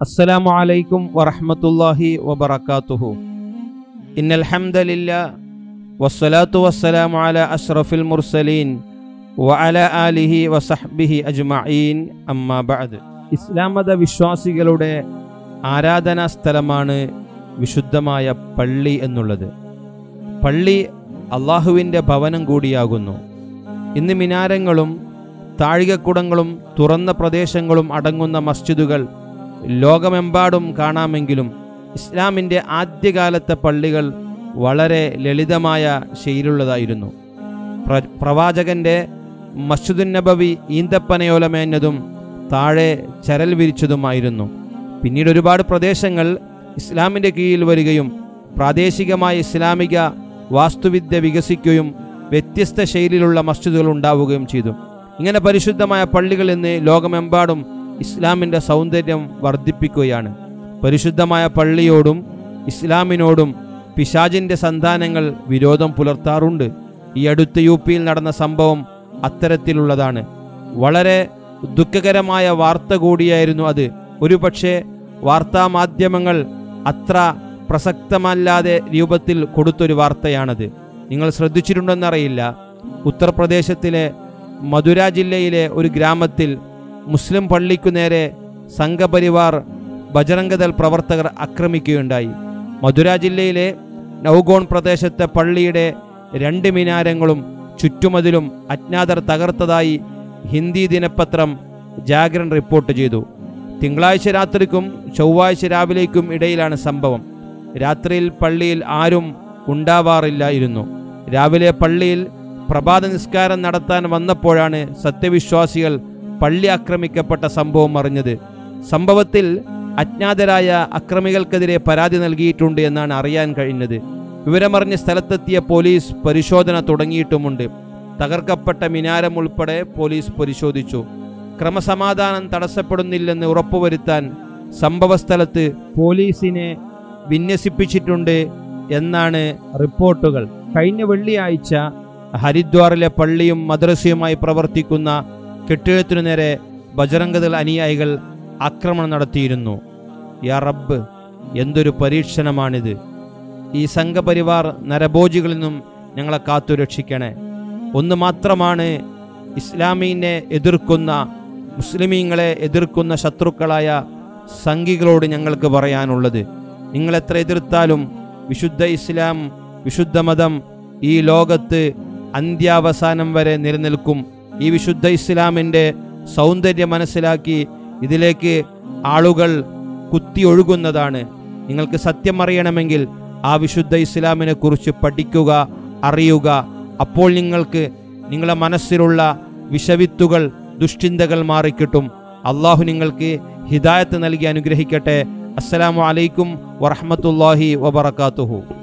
السلام عليكم ورحمة الله وبركاته إن الحمد لله والصلاة والسلام على أشرف المرسلين وعلى آله وصحبه أجمعين أما بعد ഇസ്ലാം മത വിശ്വാസികളുടെ ആരാധനാ സ്ഥലമാണ് വിശുദ്ധമായ പള്ളി എന്നുള്ളത് പള്ളി അള്ളാഹുവിൻ്റെ ഭവനം കൂടിയാകുന്നു ഇന്ന് മിനാരങ്ങളും താഴികക്കുടങ്ങളും തുറന്ന പ്രദേശങ്ങളും അടങ്ങുന്ന മസ്ജിദുകൾ ലോകമെമ്പാടും കാണാമെങ്കിലും ഇസ്ലാമിൻ്റെ ആദ്യകാലത്തെ പള്ളികൾ വളരെ ലളിതമായ ശൈലിയുള്ളതായിരുന്നു പ്ര പ്രവാചകന്റെ മസ്ജിദുൻ നബവി ഈന്തപ്പനയോലമേഞ്ഞതും താഴെ ചരൽ വിരിച്ചതുമായിരുന്നു പിന്നീട് ഒരുപാട് പ്രദേശങ്ങൾ ഇസ്ലാമിൻ്റെ കീഴിൽ വരികയും പ്രാദേശികമായ ഇസ്ലാമിക വാസ്തുവിദ്യ വികസിക്കുകയും വ്യത്യസ്ത ശൈലിയിലുള്ള മസ്ജിദുകൾ ഉണ്ടാവുകയും ചെയ്തു ഇങ്ങനെ പരിശുദ്ധമായ പള്ളികൾ ഇന്ന് ലോകമെമ്പാടും ഇസ്ലാമിൻ്റെ സൗന്ദര്യം വർദ്ധിപ്പിക്കുകയാണ് പരിശുദ്ധമായ പള്ളിയോടും ഇസ്ലാമിനോടും പിശാജിൻ്റെ സന്താനങ്ങൾ വിരോധം പുലർത്താറുണ്ട് ഈ അടുത്ത യു പിയിൽ നടന്ന സംഭവം അത്തരത്തിലുള്ളതാണ് വളരെ ദുഃഖകരമായ വാർത്ത കൂടിയായിരുന്നു അത് ഒരുപക്ഷെ വാർത്താമാധ്യമങ്ങൾ അത്ര പ്രസക്തമല്ലാതെ രൂപത്തിൽ കൊടുത്തൊരു വാർത്തയാണത് നിങ്ങൾ ശ്രദ്ധിച്ചിട്ടുണ്ടെന്നറിയില്ല ഉത്തർപ്രദേശത്തിലെ മധുര ജില്ലയിലെ ഒരു ഗ്രാമത്തിൽ മുസ്ലിം പള്ളിക്കു നേരെ സംഘപരിവാർ ബജറംഗദൾ പ്രവർത്തകർ ആക്രമിക്കുകയുണ്ടായി മധുര ജില്ലയിലെ നൗഗോൺ പ്രദേശത്തെ പള്ളിയുടെ രണ്ട് മിനാരങ്ങളും ചുറ്റുമതിലും അജ്ഞാതർ തകർത്തതായി ഹിന്ദി ദിനപത്രം ജാഗരൺ റിപ്പോർട്ട് ചെയ്തു തിങ്കളാഴ്ച രാത്രിക്കും ചൊവ്വാഴ്ച രാവിലേക്കും ഇടയിലാണ് സംഭവം രാത്രിയിൽ പള്ളിയിൽ ആരും ഉണ്ടാവാറില്ലായിരുന്നു രാവിലെ പള്ളിയിൽ പ്രഭാത നിസ്കാരം നടത്താൻ വന്നപ്പോഴാണ് സത്യവിശ്വാസികൾ പള്ളി ആക്രമിക്കപ്പെട്ട സംഭവം അറിഞ്ഞത് സംഭവത്തിൽ അജ്ഞാതരായ അക്രമികൾക്കെതിരെ പരാതി നൽകിയിട്ടുണ്ട് എന്നാണ് അറിയാൻ കഴിഞ്ഞത് വിവരമറിഞ്ഞ് സ്ഥലത്തെത്തിയ പോലീസ് പരിശോധന തുടങ്ങിയിട്ടുമുണ്ട് തകർക്കപ്പെട്ട മിനാരം ഉൾപ്പെടെ പോലീസ് പരിശോധിച്ചു ക്രമസമാധാനം തടസ്സപ്പെടുന്നില്ലെന്ന് ഉറപ്പുവരുത്താൻ സംഭവസ്ഥലത്ത് പോലീസിനെ വിന്യസിപ്പിച്ചിട്ടുണ്ട് എന്നാണ് റിപ്പോർട്ടുകൾ കഴിഞ്ഞ വെള്ളിയാഴ്ച ഹരിദ്വാറിലെ പള്ളിയും മദ്രസയുമായി പ്രവർത്തിക്കുന്ന കെട്ടിടത്തിനു നേരെ ബജറംഗദൾ അനുയായികൾ ആക്രമണം നടത്തിയിരുന്നു യാ റബ്ബ് എന്തൊരു പരീക്ഷണമാണിത് ഈ സംഘപരിവാർ നരഭോജികളിൽ നിന്നും ഞങ്ങളെ കാത്തുരക്ഷിക്കണേ ഒന്ന് മാത്രമാണ് ഇസ്ലാമീനെ എതിർക്കുന്ന മുസ്ലിമീങ്ങളെ എതിർക്കുന്ന ശത്രുക്കളായ സംഘികളോട് ഞങ്ങൾക്ക് പറയാനുള്ളത് നിങ്ങൾ എത്ര എതിർത്താലും വിശുദ്ധ ഇസ്ലാം വിശുദ്ധ മതം ഈ ലോകത്ത് അന്ത്യാവസാനം വരെ നിലനിൽക്കും ഈ വിശുദ്ധ ഇസ്ലാമിൻ്റെ സൗന്ദര്യം മനസ്സിലാക്കി ഇതിലേക്ക് ആളുകൾ കുത്തിയൊഴുകുന്നതാണ് നിങ്ങൾക്ക് സത്യം അറിയണമെങ്കിൽ ആ വിശുദ്ധ ഇസ്ലാമിനെ കുറിച്ച് പഠിക്കുക അറിയുക അപ്പോൾ നിങ്ങൾക്ക് നിങ്ങളുടെ മനസ്സിലുള്ള വിഷവിത്തുകൾ ദുഷ്ചിന്തകൾ മാറിക്കിട്ടും അള്ളാഹു നിങ്ങൾക്ക് ഹിദായത്ത് നൽകി അനുഗ്രഹിക്കട്ടെ അസ്സലാമു അലൈക്കും വറഹമത്തല്ലാഹി വബർക്കാത്തുഹു